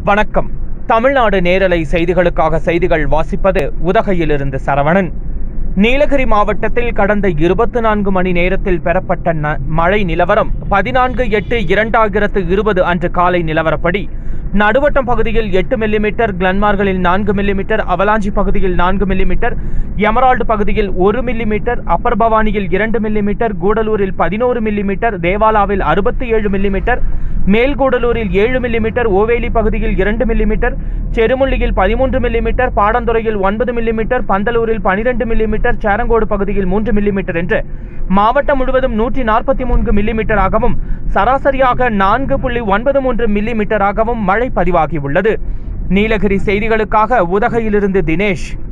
வணக்கம் தமிழ்நாடு நேரலை செய்திகளுக்காக செய்திகள் வாசிப்பது உதகையிலிருந்து சரவணன் நீலகிரி மாவட்டத்தில் கடந்த இருபத்தி நான்கு மணி நேரத்தில் பெறப்பட்ட ந- மழை நிலவரம் பதினான்கு எட்டு இரண்டாயிரத்து இருபது அன்று காலை நிலவரப்படி நடுவட்டம் பகுதியில் எட்டு மில்லிமீட்டர் கிளன்மார்களில் நான்கு மில்லிமீட்டர் அவலாஞ்சி பகுதியில் நான்கு மில்லிமீட்டர் எமரால்டு பகுதியில் ஒரு மில்லிமீட்டர் அப்பர் பவானியில் இரண்டு மில்லிமீட்டர் கூடலூரில் பதினோரு மில்லிமீட்டர் தேவாலாவில் அறுபத்தி ஏழு மில்லிமீட்டர் மேல்கூடலூரில் ஏழு மில்லிமீட்டர் ஓவேலி பகுதியில் இரண்டு மில்லிமீட்டர் செருமுள்ளியில் பதிமூன்று மில்லிமீட்டர் பாடந்துறையில் ஒன்பது மில்லிமீட்டர் பந்தலூரில் பனிரெண்டு மில்லிமீட்டர் சேரங்கோடு பகுதியில் மூன்று மில்லிமீட்டர் என்று மாவட்டம் முழுவதும் நூற்றி நாற்பத்தி மூன்று மில்லிமீட்டராகவும் சராசரியாக நான்கு புள்ளி ஒன்பது மூன்று மில்லிமீட்டராகவும் மழை பதிவாகியுள்ளது நீலகிரி செய்திகளுக்காக உதகையிலிருந்து தினேஷ்